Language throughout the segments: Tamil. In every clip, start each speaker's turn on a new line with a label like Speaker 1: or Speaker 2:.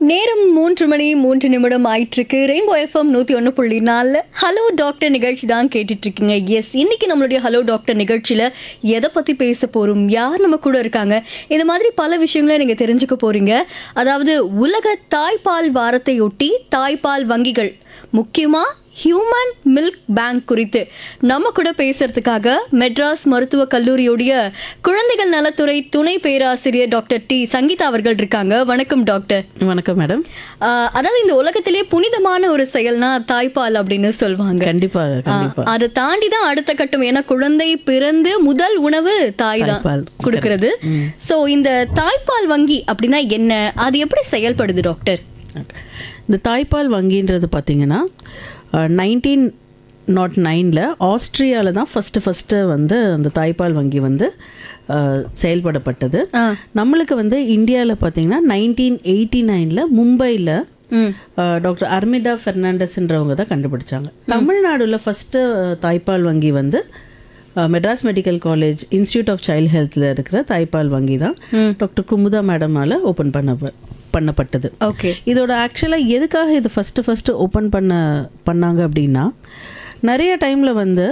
Speaker 1: நேரம் மூன்று மணி மூன்று நிமிடம் ஆயிட்டிருக்கு ரெயின்போ எஃப்எம் நூற்றி ஒன்று புள்ளி நாலு ஹலோ டாக்டர் நிகழ்ச்சி தான் கேட்டுட்டு இருக்கீங்க எஸ் இன்னைக்கு நம்மளுடைய ஹலோ டாக்டர் நிகழ்ச்சியில் எதை பற்றி பேச போகிறோம் யார் நம்ம கூட இருக்காங்க இந்த மாதிரி பல விஷயங்களை நீங்கள் தெரிஞ்சுக்க போகிறீங்க அதாவது உலக தாய்ப்பால் வாரத்தையொட்டி தாய்ப்பால் வங்கிகள் முக்கியமாக ஹியூமன் மில்க் பேங்க் குறித்து நம்ம கூட பேசுறதுக்காக மெட்ராஸ் மருத்துவக் கல்லூரியுடைய குழந்தைகள் நலத்துறை துணை பேராசிரியர் டாக்டர் டி சங்கீதா அவர்கள் இருக்காங்க வணக்கம் டாக்டர்
Speaker 2: வணக்கம் மேடம்
Speaker 1: ஆஹ் அதாவது இந்த உலகத்திலே புனிதமான ஒரு செயல்னா தாய்ப்பால் அப்படின்னு சொல்லுவாங்க
Speaker 2: கண்டிப்பாக கண்டிப்பா
Speaker 1: அதை தாண்டி தான் அடுத்த கட்டம் ஏன்னா குழந்தை பிறந்து முதல் உணவு தாய் தான்
Speaker 2: தாய்ப்பால்.
Speaker 1: கொடுக்கிறது சோ இந்த தாய்ப்பால் வங்கி அப்படின்னா என்ன அது எப்படி செயல்படுது டாக்டர்
Speaker 2: இந்த தாய்ப்பால் வங்கின்றது பார்த்தீங்கன்னா நைன்டீன் நாட் நைனில் ஆஸ்திரியாவில் தான் ஃபஸ்ட்டு ஃபஸ்ட்டு வந்து அந்த தாய்ப்பால் வங்கி வந்து அஹ், செயல்படப்பட்டது
Speaker 1: ஆ.
Speaker 2: நம்மளுக்கு வந்து இந்தியாவில் பார்த்தீங்கன்னா நைன்டீன் எயிட்டி நைனில் மும்பையில்
Speaker 1: ம்
Speaker 2: டாக்டர் அர்மிதா ஃபெர்னாண்டஸ்ன்றவங்க தான் கண்டுபிடிச்சாங்க தமிழ்நாடுல ஃபஸ்ட்டு தாய்ப்பால் வங்கி வந்து அஹ், Madras medical college institute of child ஹெல்த்தில் இருக்கிற தாய்ப்பால் வங்கி தான் டாக்டர் குமுதா மேடமால் ஓப்பன் பண்ண பண்ணப்பட்டது
Speaker 1: ஓகே
Speaker 2: இதோட ஆக்சுவலாக எதுக்காக இது ஃபஸ்ட்டு ஃபஸ்ட்டு ஓப்பன் பண்ண பண்ணாங்க அப்படின்னா நிறைய டைமில் வந்து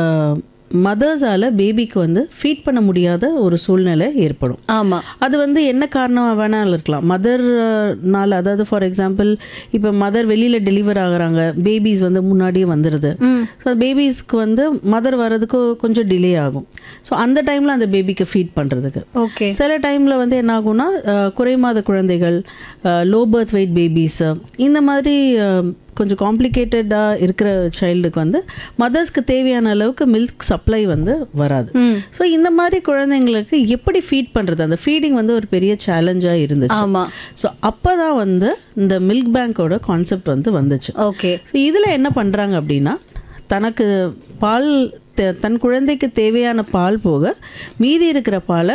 Speaker 2: மதர்ஸால் பேபிக்கு வந்து ஃபீட் பண்ண முடியாத ஒரு சூழ்நிலை ஏற்படும்
Speaker 1: ஆமா
Speaker 2: அது வந்து என்ன காரணம் வேணாலும் இருக்கலாம் மதர்னால அதாவது ஃபார் எக்ஸாம்பிள் இப்போ மதர் வெளியில் டெலிவர் ஆகுறாங்க பேபிஸ் வந்து முன்னாடியே வந்துடுது ஸோ பேபிஸ்க்கு வந்து மதர் வர்றதுக்கு கொஞ்சம் டிலே ஆகும் ஸோ அந்த டைமில் அந்த பேபிக்கு ஃபீட் பண்ணுறதுக்கு
Speaker 1: ஓகே
Speaker 2: சில டைமில் வந்து என்ன ஆகும்னா அஹ், குறைமாத குழந்தைகள் லோ பர்த் வெயிட் பேபிஸ் இந்த மாதிரி அஹ், கொஞ்சம் காம்ப்ளிகேட்டடாக இருக்கிற சைல்டுக்கு வந்து மதர்ஸ்க்கு தேவையான அளவுக்கு மில்க் சப்ளை வந்து வராது ஸோ இந்த மாதிரி குழந்தைங்களுக்கு எப்படி ஃபீட் பண்ணுறது அந்த ஃபீடிங் வந்து ஒரு பெரிய சேலஞ்சாக இருந்துச்சு
Speaker 1: ஆமா
Speaker 2: ஸோ அப்போ தான் வந்து இந்த மில்க் பேங்க்கோட கான்செப்ட் வந்து வந்துச்சு
Speaker 1: ஓகே
Speaker 2: ஸோ இதில் என்ன பண்ணுறாங்க அப்படின்னா தனக்கு பால் தே- தன் குழந்தைக்கு தேவையான பால் போக மீதி இருக்கிற பாலை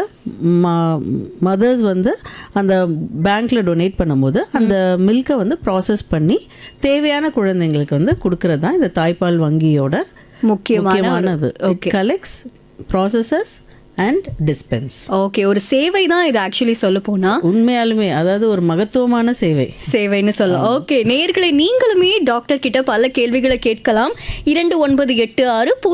Speaker 2: மதர்ஸ் வந்து அந்த பேங்க்கில் டொனேட் பண்ணும்போது அந்த மில்கை வந்து ப்ராசஸ் பண்ணி தேவையான குழந்தைங்களுக்கு வந்து கொடுக்கறது தான் இந்த தாய்ப்பால் வங்கியோட
Speaker 1: முக்கியமான
Speaker 2: முக்கியமானது collects processes and dispense
Speaker 1: okay ஒரு சேவை தான் இது ஆக்சுவலி சொல்ல போனா
Speaker 2: உண்மையாலுமே அதாவது ஒரு மகத்துவமான சேவை
Speaker 1: சேவைன்னு சொல்லலாம் ஓகே நேர்களை நீங்களுமே டாக்டர் கிட்ட பல கேள்விகளை கேட்கலாம் இரண்டு ஒன்பது எட்டு ஆறு